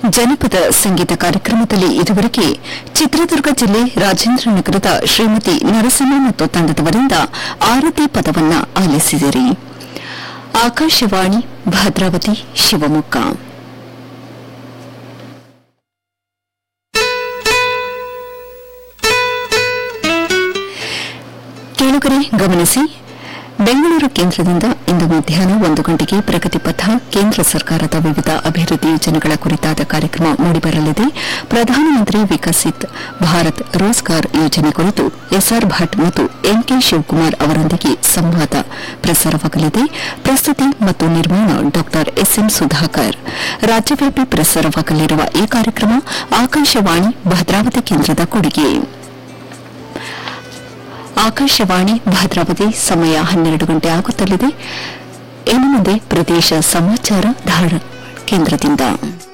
ಜನಪದ ಸಂಗೀತ ಕಾರ್ಯಕ್ರಮದಲ್ಲಿ ಇದುವರೆಗೆ ಚಿತ್ರದುರ್ಗ ಜಿಲ್ಲೆ ರಾಜೇಂದ್ರನಗರದ ಶ್ರೀಮತಿ ನರಸಿಂಹ ಮತ್ತು ತಂಡದವರಿಂದ ಆರತಿ ಪದವನ್ನ ಆಲಿಸಿದಿರಿ ಆಕಾಶವಾಣಿ ಭದ್ರಾವತಿ ಶಿವಮೊಗ್ಗ ಕೇಳುಗರೆ ಗಮನಿಸಿ ಬೆಂಗಳೂರು ಕೇಂದ್ರದಿಂದ ಇಂದು ಮಧ್ಯಾಹ್ನ ಒಂದು ಗಂಟೆಗೆ ಪ್ರಗತಿ ಪಥ ಕೇಂದ್ರ ಸರ್ಕಾರದ ವಿವಿಧ ಅಭಿವೃದ್ಧಿ ಯೋಜನೆಗಳ ಕುರಿತಾದ ಕಾರ್ಯಕ್ರಮ ಮೂಡಿಬರಲಿದೆ ಪ್ರಧಾನಮಂತ್ರಿ ವಿಕಸಿತ್ ಭಾರತ್ ರೋಜ್ಗಾರ್ ಯೋಜನೆ ಕುರಿತು ಎಸ್ಆರ್ ಭಟ್ ಮತ್ತು ಎನ್ಕೆ ಶಿವಕುಮಾರ್ ಅವರೊಂದಿಗೆ ಸಂವಾದ ಪ್ರಸಾರವಾಗಲಿದೆ ಪ್ರಸ್ತುತಿ ಮತ್ತು ನಿರ್ಮಾಣ ಡಾ ಎಸ್ಎಂ ಸುಧಾಕರ್ ರಾಜ್ಯವ್ಯಾಪಿ ಪ್ರಸಾರವಾಗಲಿರುವ ಈ ಕಾರ್ಯಕ್ರಮ ಆಕಾಶವಾಣಿ ಭದ್ರಾವತಿ ಕೇಂದ್ರದ ಕೊಡುಗೆ ಆಕಾಶವಾಣಿ ಭದ್ರಾವತಿ ಸಮಯ ಹನ್ನೆರಡು ಗಂಟೆ ಆಗುತ್ತಲಿದೆ ಇನ್ನು ಮುಂದೆ ಪ್ರದೇಶ ಸಮಾಚಾರ ಧಾರ ಕೇಂದ್ರದಿಂದ